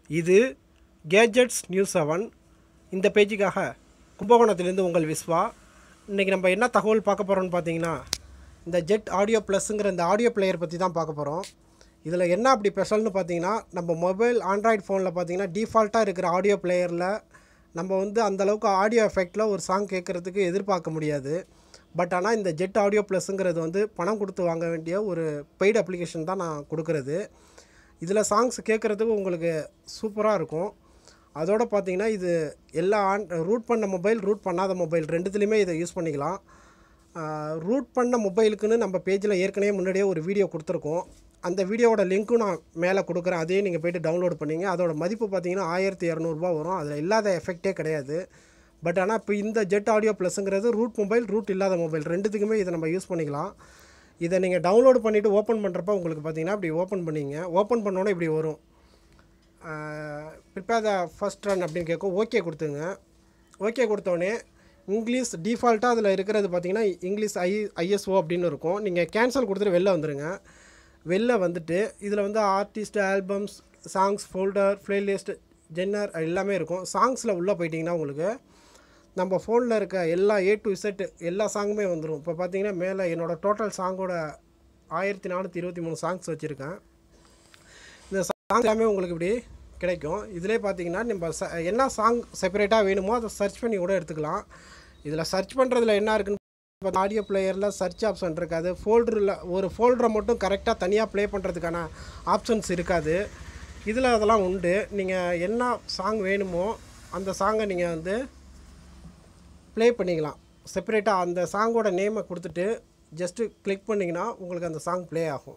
இது gadgets news seven இந்த பேஜுக்காக கும்பகோணத்திலேருந்து உங்கள் விஸ்வா இன்றைக்கி நம்ம என்ன தகவல் பார்க்க போகிறோம்னு பார்த்தீங்கன்னா இந்த ஜெட் ஆடியோ ப்ளஸ்ங்கிற இந்த ஆடியோ பிளேயர் பற்றி தான் பார்க்க போகிறோம் இதில் என்ன அப்படி ஸ்பெஷல்னு பார்த்தீங்கன்னா நம்ம மொபைல் ஆண்ட்ராய்டு ஃபோனில் பார்த்தீங்கன்னா டிஃபால்ட்டாக இருக்கிற ஆடியோ பிளேயரில் நம்ம வந்து அந்தளவுக்கு ஆடியோ எஃபெக்டில் ஒரு சாங் கேட்குறதுக்கு எதிர்பார்க்க முடியாது பட் ஆனால் இந்த ஜெட் ஆடியோ ப்ளஸ்ங்கிறது வந்து பணம் கொடுத்து வாங்க வேண்டிய ஒரு பெய்டு அப்ளிகேஷன் தான் நான் கொடுக்குறது இதில் சாங்ஸ் கேட்குறதுக்கு உங்களுக்கு சூப்பராக இருக்கும் அதோட பார்த்தீங்கன்னா இது எல்லா ஆன் ரூட் பண்ண மொபைல் ரூட் பண்ணாத மொபைல் ரெண்டுத்துலேயுமே இதை யூஸ் பண்ணிக்கலாம் ரூட் பண்ண மொபைலுக்குன்னு நம்ம பேஜில் ஏற்கனவே முன்னாடியே ஒரு வீடியோ கொடுத்துருக்கோம் அந்த வீடியோவோட லிங்க்கும் நான் மேலே கொடுக்குறேன் அதையும் நீங்கள் போய்ட்டு டவுன்லோட் பண்ணிங்க அதோட மதிப்பு பார்த்தீங்கன்னா ஆயிரத்தி இரநூறுபா வரும் அதில் இல்லாத எஃபெக்டே கிடையாது பட் ஆனால் இப்போ இந்த ஜெட் ஆடியோ ப்ளஸ்ங்கிறது ரூட் மொபைல் ரூட் இல்லாத மொபைல் ரெண்டுத்துக்குமே இதை நம்ம யூஸ் பண்ணிக்கலாம் இதை நீங்கள் டவுன்லோட் பண்ணிவிட்டு ஓப்பன் பண்ணுறப்ப உங்களுக்கு பார்த்தீங்கன்னா இப்படி ஓப்பன் பண்ணிங்க ஓப்பன் பண்ணோன்னே இப்படி வரும் ப்ரிப்பேர் த ஃபஸ்ட் ரன் அப்படின்னு கேட்கும் ஓகே கொடுத்துங்க ஓகே கொடுத்தோடனே இங்கிலீஷ் டிஃபால்ட்டாக அதில் இருக்கிறது பார்த்தீங்கன்னா இங்கிலீஷ் ஐ ஐஎஸ்ஓ அப்படின்னு இருக்கும் நீங்கள் கேன்சல் கொடுத்துட்டு வெளில வந்துடுங்க வெளில வந்துட்டு இதில் வந்து artist albums songs folder playlist genre எல்லாமே இருக்கும் சாங்ஸில் உள்ளே போயிட்டிங்கன்னா உங்களுக்கு நம்ம ஃபோனில் இருக்க எல்லா ஏ டு இசட் எல்லா சாங்குமே வந்துடும் இப்போ பார்த்தீங்கன்னா மேலே என்னோடய டோட்டல் சாங்கோட ஆயிரத்தி நானூற்றி இருபத்தி மூணு சாங்ஸ் வச்சுருக்கேன் இந்த சாங் எல்லாமே உங்களுக்கு இப்படி கிடைக்கும் இதிலே பார்த்தீங்கன்னா நம்ம ச என்ன சாங் செப்பரேட்டாக வேணுமோ அதை சர்ச் பண்ணி கூட எடுத்துக்கலாம் இதில் சர்ச் பண்ணுறதுல என்ன இருக்குன்னு ஆடியோ பிளேயரில் சர்ச் ஆப்ஷன் இருக்காது ஃபோல்டரில் ஒரு ஃபோல்டரை மட்டும் கரெக்டாக தனியாக ப்ளே பண்ணுறதுக்கான ஆப்ஷன்ஸ் இருக்காது இதில் அதெல்லாம் உண்டு நீங்கள் என்ன சாங் வேணுமோ அந்த சாங்கை நீங்கள் வந்து ப்ளே பண்ணிக்கலாம் செப்பரேட்டாக அந்த சாங்கோட நேமை கொடுத்துட்டு ஜஸ்ட்டு கிளிக் பண்ணிங்கன்னா உங்களுக்கு அந்த சாங் ப்ளே ஆகும்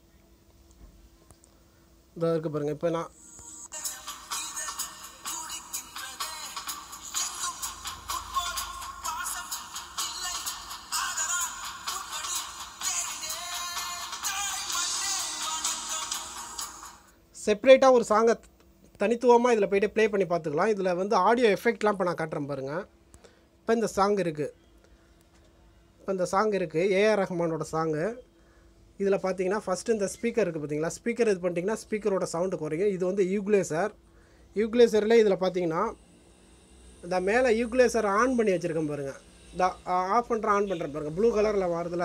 இதோ இருக்கு பாருங்கள் இப்போ நான் செப்பரேட்டாக ஒரு சாங்கை தனித்துவமாக இதில் போய்ட்டு ப்ளே பண்ணி பார்த்துக்கலாம் இதில் வந்து ஆடியோ எஃபெக்ட்லாம் இப்போ நான் காட்டுறேன் பாருங்கள் இப்போ இந்த சாங் இருக்குது இப்போ இந்த சாங் இருக்குது ஏஆர் ரஹ்மானோட சாங்கு இதில் பார்த்தீங்கன்னா ஃபஸ்ட்டு இந்த ஸ்பீக்கர் இருக்குது பார்த்தீங்களா ஸ்பீக்கர் இது பண்ணிட்டீங்கன்னா ஸ்பீக்கரோட சவுண்டு குறையும் இது வந்து யூக்லேசர் யூக்லேசரில் இதில் பார்த்தீங்கன்னா இந்த மேலே யூக்லேசர் ஆன் பண்ணி வச்சுருக்கேன் பாருங்கள் இந்த ஆஃப் பண்ணுற ஆன் பண்ணுறேன் பாருங்கள் ப்ளூ கலரில் வருதுல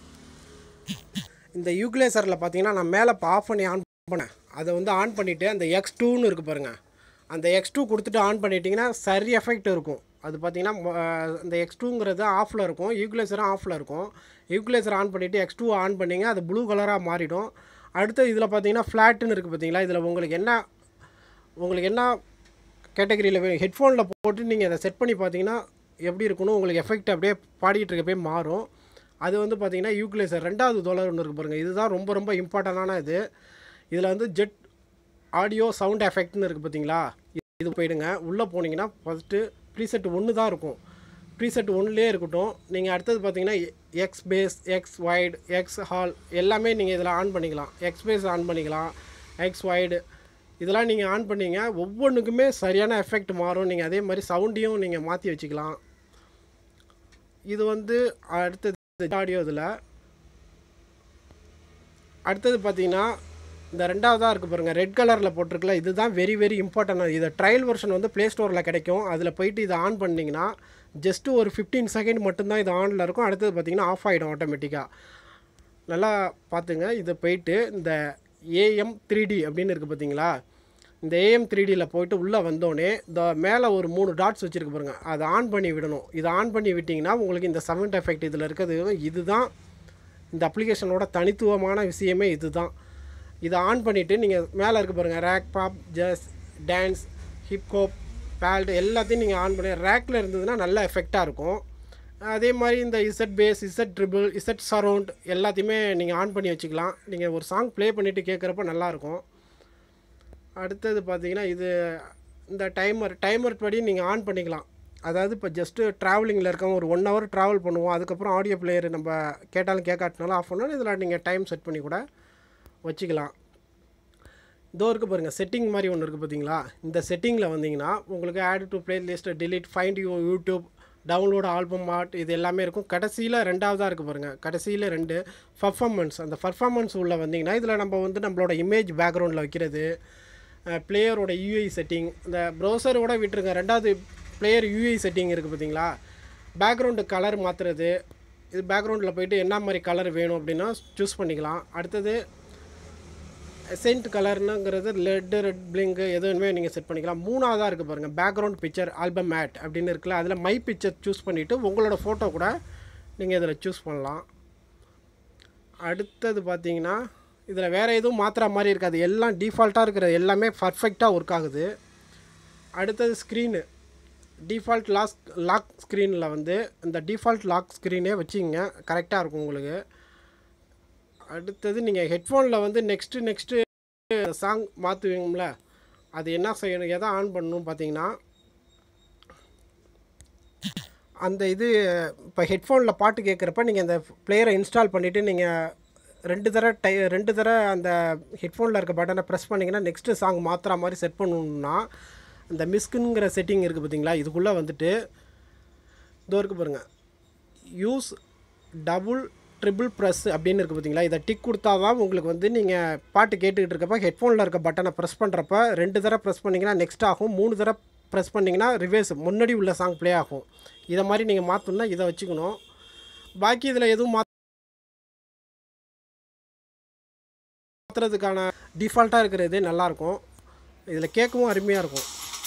இந்த யூக்லேசரில் பார்த்தீங்கன்னா நான் மேலே இப்போ ஆஃப் பண்ணி ஆன் பண்ணேன் அதை வந்து ஆன் பண்ணிவிட்டு அந்த எக்ஸ் டூன்னு இருக்குது பாருங்கள் அந்த எக்ஸ் டூ கொடுத்துட்டு ஆன் பண்ணிட்டீங்கன்னா சரி எஃபெக்ட் இருக்கும் அது பார்த்தீங்கன்னா இந்த எக்ஸ் டூங்கிறது ஆஃபில் இருக்கும் யூக்லேசரும் ஆஃபில் இருக்கும் யூக்லேசர் ஆன் பண்ணிவிட்டு எக்ஸ் டூ ஆன் பண்ணிங்க அது ப்ளூ கலராக மாறிடும் அடுத்து இதில் பார்த்தீங்கன்னா ஃப்ளாட்டுன்னு இருக்குது பார்த்தீங்களா இதில் உங்களுக்கு என்ன உங்களுக்கு என்ன கேட்டகரியில் வேணும் ஹெட்ஃபோனில் போட்டு நீங்கள் அதை செட் பண்ணி பார்த்தீங்கன்னா எப்படி இருக்கணும் உங்களுக்கு எஃபெக்ட் அப்படியே பாடிட்டு இருக்கப்பே மாறும் அது வந்து பார்த்தீங்கன்னா யூக்லேசர் ரெண்டாவது தோலர் ஒன்று இருக்குது பாருங்கள் இதுதான் ரொம்ப ரொம்ப இம்பார்ட்டண்டான இது இதில் வந்து ஜெட் ஆடியோ சவுண்ட் எஃபெக்ட்னு இருக்குது பார்த்தீங்களா இது போயிடுங்க உள்ளே போனீங்கன்னா ஃபஸ்ட்டு ப்ரீசெட் ஒன்று தான் இருக்கும் ப்ரீசெட் ஒன்றுலேயே இருக்கட்டும் நீங்கள் அடுத்தது பார்த்தீங்கன்னா X bass X wide X hall எல்லாமே நீங்கள் இதில் ஆன் பண்ணிக்கலாம் எக்ஸ் பேஸ் ஆன் பண்ணிக்கலாம் எக்ஸ் வைடு இதெல்லாம் நீங்கள் ஆன் பண்ணீங்க ஒவ்வொன்றுக்குமே சரியான எஃபெக்ட் மாறும் நீங்கள் அதே மாதிரி சவுண்டையும் நீங்கள் மாற்றி வச்சுக்கலாம் இது வந்து அடுத்தது ஆடியோ இதில் அடுத்தது பார்த்தீங்கன்னா இந்த ரெண்டாவதாக இருக்குது பாருங்கள் ரெட் கலரில் போட்டிருக்கல இதுதான் வெரி வெரி இம்பார்ட்டன்ட் இதை ட்ரையல் வெர்ஷன் வந்து ப்ளே ஸ்டோரில் கிடைக்கும் அதில் போயிட்டு இதை ஆன் பண்ணிங்கன்னா ஜஸ்ட்டு ஒரு ஃபிஃப்டீன் செகண்ட் மட்டும்தான் இது ஆனில் இருக்கும் அடுத்தது பார்த்திங்கன்னா ஆஃப் ஆகிடும் ஆட்டோமேட்டிக்காக நல்லா பார்த்துங்க இதை போயிட்டு இந்த ஏஎம் த்ரீ டி அப்படின்னு இருக்குது பார்த்தீங்களா இந்த ஏஎம் த்ரீ டியில் போயிட்டு உள்ளே வந்தோடனே இந்த மேலே ஒரு மூணு டாட்ஸ் வச்சுருக்கு பாருங்கள் அதை ஆன் பண்ணி விடணும் இதை ஆன் பண்ணி விட்டிங்கன்னா உங்களுக்கு இந்த சவுண்ட் எஃபெக்ட் இதில் இருக்கிறது இதுதான் இந்த அப்ளிகேஷனோட தனித்துவமான விஷயமே இதுதான் இதை ஆன் பண்ணிவிட்டு நீங்கள் மேலே இருக்க பாருங்கள் rock pop jazz dance hip hop ballad எல்லாத்தையும் நீங்கள் ஆன் பண்ணி ரேக்கில் இருந்ததுன்னா நல்ல எஃபெக்டாக இருக்கும் அதே மாதிரி இந்த Z bass Z triple Z surround எல்லாத்தையுமே நீங்கள் ஆன் பண்ணி வச்சுக்கலாம் நீங்கள் ஒரு சாங் ப்ளே பண்ணிவிட்டு கேட்குறப்ப நல்லாயிருக்கும் அடுத்தது பார்த்தீங்கன்னா இது இந்த டைமர் டைமர் படி நீங்கள் ஆன் பண்ணிக்கலாம் அதாவது இப்போ ஜஸ்ட்டு ட்ராவலிங்கில் இருக்கவங்க ஒரு ஒன் ஹவர் ட்ராவல் பண்ணுவோம் அதுக்கப்புறம் ஆடியோ பிளேயர் நம்ம கேட்டாலும் கேட்காட்டினாலும் ஆஃப் பண்ணாலும் இதில் நீங்கள் டைம் செட் பண்ணி கூட வச்சுக்கலாம் இதோ இருக்குது பாருங்கள் செட்டிங் மாதிரி ஒன்று இருக்குது பார்த்தீங்களா இந்த செட்டிங்கில் வந்தீங்கன்னா உங்களுக்கு add to play list delete find you YouTube download album art இது எல்லாமே இருக்கும் கடைசியில் ரெண்டாவதாக இருக்குது பாருங்கள் கடைசியில் ரெண்டு பர்ஃபார்மன்ஸ் அந்த பர்ஃபார்மன்ஸ் உள்ள வந்தீங்கன்னா இதில் நம்ம வந்து நம்மளோட இமேஜ் பேக்ரவுண்டில் வைக்கிறது பிளேயரோட யூஐ செட்டிங் இந்த ப்ரௌசரோட விட்டுருங்க ரெண்டாவது பிளேயர் யூஐ செட்டிங் இருக்குது பார்த்தீங்களா பேக்ரவுண்டு கலர் மாற்றுறது இது பேக்ரவுண்டில் போயிட்டு என்ன மாதிரி கலர் வேணும் அப்படின்னா சூஸ் பண்ணிக்கலாம் அடுத்தது சென்ட் கலர்னுங்கிறது லெட்டு ரெட் பிளிங்கு எதுவுமே நீங்கள் செட் பண்ணிக்கலாம் மூணாவதாக இருக்குது பாருங்கள் பேக்ரவுண்ட் பிக்சர் ஆல்பம் மேட் அப்படின்னு இருக்குல்ல அதில் மை பிக்சர் சூஸ் பண்ணிவிட்டு உங்களோட ஃபோட்டோ கூட நீங்கள் இதில் சூஸ் பண்ணலாம் அடுத்தது பார்த்தீங்கன்னா இதில் வேறு எதுவும் மாற்றுற மாதிரி இருக்காது எல்லாம் டிஃபால்ட்டாக இருக்கிற எல்லாமே பர்ஃபெக்டாக ஒர்க் ஆகுது அடுத்தது ஸ்க்ரீனு டிஃபால்ட் லாக் லாக் ஸ்க்ரீனில் வந்து இந்த டிஃபால்ட் லாக் ஸ்க்ரீனே வச்சிங்க கரெக்டாக இருக்கும் உங்களுக்கு அடுத்தது நீங்கள் ஹெட்ஃபோனில் வந்து நெக்ஸ்ட்டு நெக்ஸ்ட்டு சாங் மாற்றுவீங்கள அது என்ன செய்யணும் எதை ஆன் பண்ணணும் பார்த்தீங்கன்னா அந்த இது இப்போ ஹெட்ஃபோனில் பாட்டு கேட்குறப்ப நீங்கள் அந்த பிளேயரை இன்ஸ்டால் பண்ணிவிட்டு நீங்கள் ரெண்டு தடவை டை ரெண்டு தடவை அந்த ஹெட்ஃபோனில் இருக்க பட்டனை ப்ரெஸ் பண்ணிங்கன்னா நெக்ஸ்ட்டு சாங் மாற்றுற மாதிரி செட் பண்ணணும்னா இந்த மிஸ்க்குங்கிற செட்டிங் இருக்குது பார்த்தீங்களா இதுக்குள்ளே வந்துட்டு இதோ இருக்குது பாருங்கள் யூஸ் டபுள் ட்ரிபிள் ப்ரெஸ் அப்படின்னு இருக்குது பார்த்தீங்களா இதை டிக் கொடுத்தா தான் உங்களுக்கு வந்து நீங்கள் பாட்டு கேட்டுக்கிட்டு இருக்கப்ப ஹெட்ஃபோனில் இருக்க பட்டனை ப்ரெஸ் பண்ணுறப்ப ரெண்டு தடவை ப்ரெஸ் பண்ணிங்கன்னா நெக்ஸ்ட் ஆகும் மூணு தடவை ப்ரெஸ் பண்ணிங்கன்னா ரிவேர்ஸ் முன்னாடி உள்ள சாங் ப்ளே ஆகும் இதை மாதிரி நீங்கள் மாற்றணுன்னா இதை வச்சுக்கணும் பாக்கி இதில் எதுவும் மாற்றுறதுக்கான டிஃபால்ட்டாக இருக்கிறது நல்லாயிருக்கும் இதில் கேட்கவும் அருமையாக இருக்கும்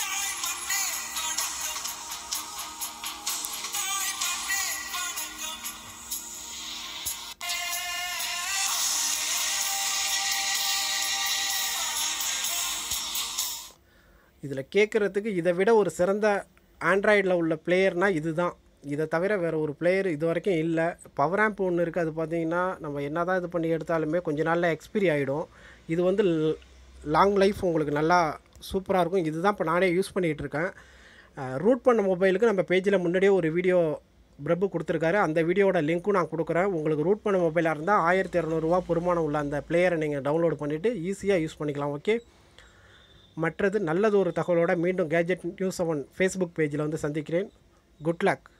இதில் கேட்குறதுக்கு இதை விட ஒரு சிறந்த ஆண்ட்ராய்டில் உள்ள பிளேயர்னால் இதுதான் இதை தவிர வேறு ஒரு பிளேயர் இது வரைக்கும் இல்லை பவர் ஆம்ப் ஒன்று இருக்குது அது பார்த்தீங்கன்னா நம்ம என்ன தான் இது பண்ணி எடுத்தாலுமே கொஞ்ச நாளில் எக்ஸ்பிரி ஆகிடும் இது வந்து லாங் லைஃப் உங்களுக்கு நல்லா சூப்பராக இருக்கும் இதுதான் இப்போ நானே யூஸ் பண்ணிகிட்டு இருக்கேன் ரூட் பண்ண மொபைலுக்கு நம்ம பேஜில் முன்னாடியே ஒரு வீடியோ பிரபு கொடுத்துருக்காரு அந்த வீடியோட லிங்க்கும் நான் கொடுக்குறேன் உங்களுக்கு ரூட் பண்ண மொபைலாக இருந்தால் ஆயிரத்தி இரநூறுவா பொறுமானம் உள்ள அந்த பிளேயரை நீங்கள் டவுன்லோட் பண்ணிவிட்டு ஈஸியாக யூஸ் பண்ணிக்கலாம் ஓகே மற்றது நல்லது ஒரு தகவலோட மீண்டும் கேஜெட் நியூஸ் செவன் ஃபேஸ்புக் பேஜில் வந்து சந்திக்கிறேன் குட் லக்